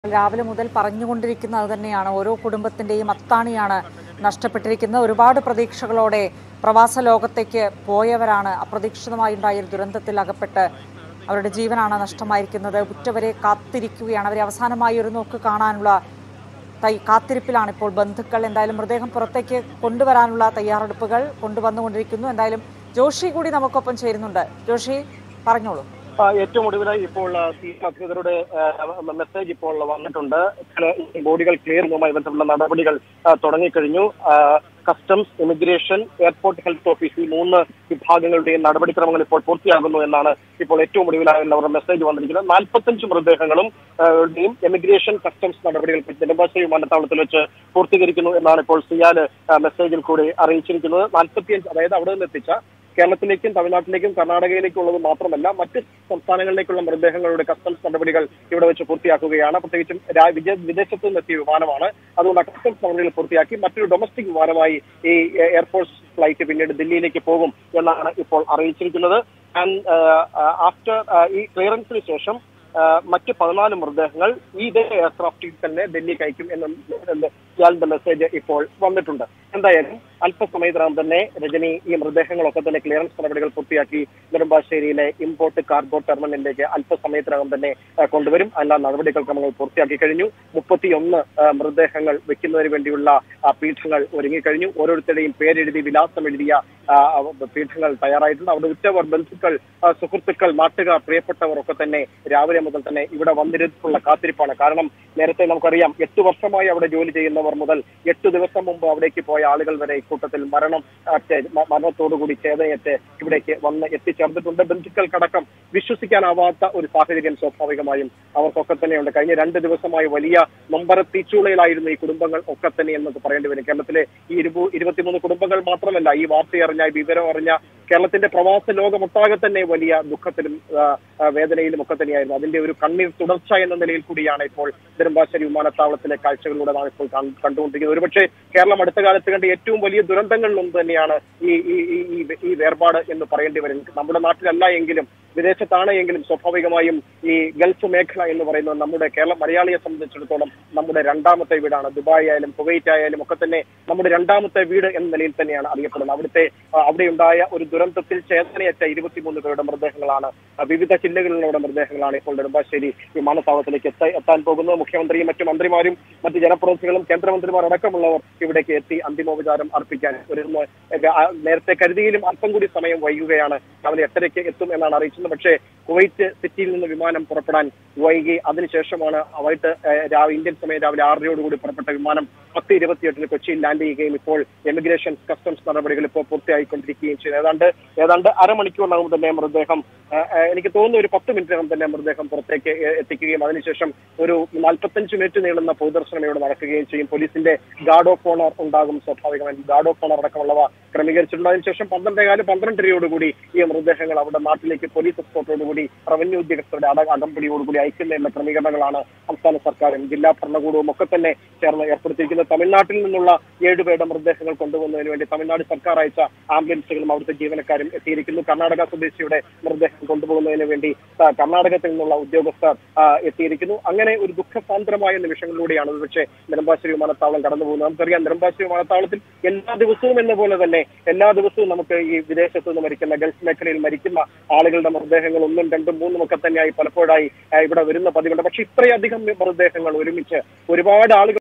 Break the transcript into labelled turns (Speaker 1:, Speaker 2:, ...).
Speaker 1: രാവിലെ മുതൽ പറഞ്ഞുകൊണ്ടിരിക്കുന്നത് തന്നെയാണ് ഓരോ കുടുംബത്തിന്റെയും അത്താണിയാണ് നഷ്ടപ്പെട്ടിരിക്കുന്നത് ഒരുപാട് പ്രതീക്ഷകളോടെ പ്രവാസ ലോകത്തേക്ക് പോയവരാണ് അപ്രതീക്ഷിതമായി ഉണ്ടായ ഒരു ദുരന്തത്തിൽ അകപ്പെട്ട് അവരുടെ ജീവനാണ് നഷ്ടമായിരിക്കുന്നത് ഉറ്റവരെ കാത്തിരിക്കുകയാണ് അവരെ അവസാനമായി ഒരു നോക്ക് കാണാനുള്ള തൈ കാത്തിരിപ്പിലാണ് ഇപ്പോൾ ബന്ധുക്കൾ എന്തായാലും മൃതദേഹം പുറത്തേക്ക് കൊണ്ടുവരാനുള്ള തയ്യാറെടുപ്പുകൾ കൊണ്ടുവന്നുകൊണ്ടിരിക്കുന്നു എന്തായാലും ജോഷി കൂടി നമുക്കൊപ്പം ചേരുന്നുണ്ട് ജോഷി പറഞ്ഞോളൂ
Speaker 2: ആ, ഏറ്റവും ഒടുവിലായി ഇപ്പോൾ ആ, സീനിയർ അധികൃതരുടെ ആ, മെസ്സേജ് ഇപ്പോൾ വന്നിട്ടുണ്ട് ചില ഈ ബോഡികൾ ക്ലിയർ ചെയ്യുന്നതുമായി ബന്ധപ്പെട്ട നടപടികൾ ആ, തുടങ്ങിക്കഴിഞ്ഞു ആ, customs immigration airport health office ഈ മൂന്ന് വിഭാഗങ്ങളുടെയും നടപടിക്രമങ്ങൾ ഇപ്പോൾ പൂർത്തിയാകുന്നു എന്നാണ് ഇപ്പോൾ ഏറ്റവും ഒടുവിലായുള്ള അവരുടെ മെസ്സേജ് വന്നിരിക്കുന്നത് നാൽപ്പത്തഞ്ച് മൃതദേഹങ്ങളും ആ, യും എമിഗ്രേഷൻ കസ്റ്റംസ് നടപടികൾ നെടുമ്പാശ്ശേരി വിമാനത്താവളത്തിൽ വെച്ച് പൂർത്തീകരിക്കുന്നു എന്നാണ് ഇപ്പോൾ സിയാല് ആ, മെസ്സേജിൽ കൂടി അറിയിച്ചിരിക്കുന്നത് നാൽപ്പത്തിയഞ്ച് അതായത് അവിടെ നിന്ന് എത്തിച്ച കേരളത്തിലേക്കും തമിഴ്നാട്ടിലേക്കും കർണാടകയിലേക്കും ഉള്ളത് മാത്രമല്ല മറ്റ് സംസ്ഥാനങ്ങളിലേക്കുള്ള മൃതദേഹങ്ങളുടെ കസ്റ്റംസ് നടപടികൾ ഇവിടെ വെച്ച് പൂർത്തിയാക്കുകയാണ് പ്രത്യേകിച്ചും രാ- വിജ- വിദേശത്തു നിന്നെത്തിയ വിമാനമാണ് അതുകൊണ്ട് ആ കസ്റ്റംസ് നടപടികൾ പൂർത്തിയാക്കി മറ്റൊരു ഡൊമസ്റ്റിക് വിമാനമായി ഈ എയർഫോഴ്സ് ഫ്ലൈറ്റ് പിന്നീട് ദില്ലിയിലേക്ക് പോകും എന്നാണ് ഇപ്പോൾ അറിയിച്ചിരിക്കുന്നത് ആൻഡ് ആഫ്റ്റർ ഈ ക്ലിയറൻസിന് ശേഷം ആ, മറ്റ് പതിനാല് മൃതദേഹങ്ങൾ ഈ ഇതേ എയർക്രാഫ്റ്റിൽ തന്നെ ഡൽഹിക്ക് അയക്കും എന്ന എന്ന് ഇയാളുടെ മെസ്സേജ് ഇപ്പോൾ വന്നിട്ടുണ്ട് എന്തായാലും അല്പസമയത്തിനകം തന്നെ രജനി ഈ മൃതദേഹങ്ങളൊക്കെ തന്നെ ക്ലിയറൻസ് നടപടികൾ പൂർത്തിയാക്കി നെടുമ്പാശ്ശേരിയിലെ ഇമ്പോർട്ട് കാർഗോ ടെർമിനലിലേക്ക് അല്പസമയത്തിനകം തന്നെ ആ, കൊണ്ടുവരും എല്ലാ നടപടികൾക്രമങ്ങൾ പൂർത്തിയാക്കി കഴിഞ്ഞു മുപ്പത്തിയൊന്ന് ആ, മൃതദേഹങ്ങൾ വെക്കുന്നതിന് വേണ്ടിയുള്ള ആ, പീഠങ്ങൾ ഒരുങ്ങിക്കഴിഞ്ഞു ഓരോരുത്തരുടെയും പേരെഴുതി വിലാസം എഴുതിയ ആ, പീഠങ്ങൾ തയ്യാറായിട്ടുണ്ട് അവിടെ ഉറ്റവർ ബന്ധുക്കൾ ആ, സുഹൃത്തുക്കൾ നാട്ടുകാർ പ്രിയപ്പെട്ടവർ ഒക്കെ തന്നെ രാവിലെ മുതൽ തന്നെ ഇവിടെ വന്നിരുന്നുള്ള കാത്തിരിപ്പാണ് കാരണം നേരത്തെ നമുക്കറിയാം എട്ട് വർഷമായി അവിടെ ജോലി ചെയ്യുന്നവർ മുതൽ എട്ട് ദിവസം മുമ്പ് അവിടേക്ക് പോയ ആളുകൾ വരെ ഇക്കൂട്ടത്തിൽ മരണം ആ, ചെ- മ- മരണത്തോടുകൂടി ചേതയേറ്റ് ഇവിടേക്ക് വന്ന് എത്തിച്ചേർന്നിട്ടുണ്ട് ബന്ധുക്കൾക്കടക്കം വിശ്വസിക്കാനാവാത്ത ഒരു സാഹചര്യം സ്വാഭാവികമായും അവർക്കൊക്കെ തന്നെയുണ്ട് കഴിഞ്ഞ രണ്ട് ദിവസമായി വലിയ നൊമ്പര തീച്ചൂളയിലായിരുന്നു ഈ കുടുംബങ്ങൾ ഒക്കെ തന്നെ എന്നൊക്കെ പറയേണ്ടി വരും കേരളത്തിലെ ഈ ഇരുപു ഇരുപത്തിമൂന്ന് കുടുംബങ്ങൾ മാത്രമല്ല ഈ വാർത്തയറിഞ്ഞ ഈ വിവരം അറിഞ്ഞ കേരളത്തിന്റെ പ്രവാസ ലോകമൊട്ടാകെ തന്നെ വലിയ ദുഃഖത്തിലും ആ, ആ, വേദനയിലും ഒക്കെ തന്നെയായിരുന്നു അതിന്റെ ഒരു കണ്ണീർ തുടർച്ച എന്ന നിലയിൽ കൂടിയാണ് ഇപ്പോൾ നെടുമ്പാശ്ശേരി വിമാനത്താവളത്തിലെ കാഴ്ചകളിലൂടെ നാം ഇപ്പോൾ കൺ- കണ്ടുകൊണ്ടിരിക്കുന്നത് ഒരുപക്ഷെ കേരളം അടുത്ത കാലത്ത് കണ്ട ഏറ്റവും വലിയ ദുരന്തങ്ങളിൽ ഒന്ന് തന്നെയാണ് ഈ ഈ ഈ- ഈ ഈ വേർപാട് എന്ന് പറയേണ്ടി വരും നമ്മുടെ നാട്ടിലല്ല എങ്കിലും വിദേശത്താണ് എങ്കിലും സ്വാഭാവികമായും ഈ ഗൾഫ് മേഖല എന്ന് പറയുന്നത് നമ്മുടെ കേരള മലയാളിയെ സംബന്ധിച്ചിടത്തോളം നമ്മുടെ രണ്ടാമത്തെ വീടാണ് ദുബായ് ആയാലും കുവൈറ്റ് ആയാലും ഒക്കെ തന്നെ നമ്മുടെ രണ്ടാമത്തെ വീട് എന്ന നിലയിൽ തന്നെയാണ് അറിയപ്പെടുന്നത് അവിടുത്തെ ആ, അവിടെയുണ്ടായ ഒരു ദുരന്തത്തിൽ ചേതനയേറ്റ ഇരുപത്തിമൂന്ന് പേരുടെ മൃതദേഹങ്ങളാണ് ആ, വിവിധ ജില്ലകളിലുള്ള മൃതദേഹങ്ങളാണ് ഇപ്പോൾ നെടുമ്പാശ്ശേരി വിമാനത്താവളത്തിലേക്ക് എത്ത- എത്താൻ പോകുന്നത് മുഖ്യമന്ത്രിയും മറ്റു മന്ത്രിമാരും മറ്റ് ജനപ്രതിനിധികളും കേന്ദ്രമന്ത്രിമാർ അടക്കമുള്ളവർ ഇവിടേക്ക് എത്തി അന്തിമോപചാരം അർപ്പിക്കാൻ ഒരുങ്ങുന്നു ആ, നേരത്തെ കരുതിയിലും അല്പം കൂടി സമയം വൈകുകയാണ് രാവിലെ എട്ടരയ്ക്ക് എത്തും എന്നാണ് അറിയിച്ചത് പക്ഷേ കുവൈറ്റ് സിറ്റിയിൽ നിന്ന് വിമാനം പുറപ്പെടാൻ വൈകി അതിനുശേഷമാണ് വൈകിട്ട് ഏഹ്, രാ- ഇന്ത്യൻ സമയം രാവിലെ ആറരയോടുകൂടി പുറപ്പെട്ട വിമാനം പത്ത് ഇരുപത്തിയെട്ടിന് കൊച്ചിയിൽ ലാൻഡ് ചെയ്യുകയും ഇപ്പോൾ എമിഗ്രേഷൻ കസ്റ്റംസ് നടപടികൾ ഇപ്പോൾ പൂർത്തിയായിക്കൊണ്ടിരിക്കുകയും ചെയ്തു ഏതാണ്ട് ഏതാണ്ട് അരമണിക്കൂറിനകം തന്നെ മൃതദേഹം ഏഹ്, ഏഹ്, എനിക്ക് തോന്നുന്നു ഒരു പത്ത് മിനിറ്റിനകം തന്നെ മൃതദേഹം പുറത്തേക്ക് ഏഹ്, എത്തിക്കുകയും അതിനുശേഷം ഒരു നാൽപ്പത്തഞ്ച് മിനിറ്റ് നീളുന്ന പൊതുദർശനം ഇവിടെ നടക്കുകയും ചെയ്യും പോലീസിന്റെ ഗാർഡ് ഓഫ് ഓണർ ഉണ്ടാകും സ്വാഭാവികമായും ഗാർഡ് ഓഫ് ഓണർ അടക്കമുള്ളവ ക്രമീകരിച്ചിട്ടുണ്ട് അതിനുശേഷം പന്ത്രണ്ടേകാല് പന്ത്രണ്ടരയോടുകൂടി ഈ മൃതദേഹങ്ങൾ അവിടെ നാട്ടിലേക്ക് പോലീസ് എസ്കോർട്ടോടുകൂടി റവന്യൂ ഉദ്യോഗസ്ഥരുടെ അട അകമ്പടിയോടുകൂടി അയക്കുന്ന എന്ന ക്രമീകരണങ്ങളാണ് സംസ്ഥാന സർക്കാരും ജില്ലാ ഭരണകൂടവും ഒക്കെ തന്നെ ചേർന്ന് ഏർപ്പെടുത്തിയിരിക്കുന്നത് തമിഴ്നാട്ടിൽ നിന്നുള്ള ഏഴുപേരുടെ മൃതദേഹങ്ങൾ കൊണ്ടുപോകുന്നതിന് വേണ്ടി തമിഴ്നാട് സർക്കാർ അയച്ച ആംബുലൻസുകളും അവിടുത്തെ ജീവനക്കാരും എത്തിയിരിക്കുന്നു കർണാടക സ്വദേശിയുടെ മൃതദേഹം കൊണ്ടുപോകുന്നതിന് വേണ്ടി ആ, കർണാടകത്തിൽ നിന്നുള്ള ഉദ്യോഗസ്ഥർ ആ, എത്തിയിരിക്കുന്നു അങ്ങനെ ഒരു ദുഃഖസാന്ദ്രമായ നിമിഷങ്ങളിലൂടെയാണ് ഒരുപക്ഷെ നെടുമ്പാശ്ശേരി വിമാനത്താവളം കടന്നു പോകുന്നത് നമുക്കറിയാം നെടുമ്പാശ്ശേരി വിമാനത്താവളത്തിൽ എല്ലാ ദിവസവും എന്ന പോലെ തന്നെ എല്ലാ ദിവസവും നമുക്ക് ഈ വിദേശത്ത് നിന്ന് മരിക്കുന്ന ഗൾഫ് മേഖലയിൽ മരിക്കുന്ന ആളുകളുടെ മൃതദേഹങ്ങൾ ഒന്നും രണ്ടും മൂന്നും ഒക്കെ തന്നെയായി പലപ്പോഴായി ആ, ഇവിടെ വരുന്ന പതിവുണ്ട് പക്ഷെ ഇത്രയധികം മൃതദേഹങ്ങൾ ഒരുമിച്ച് ഒരുപാട് ആളുകൾ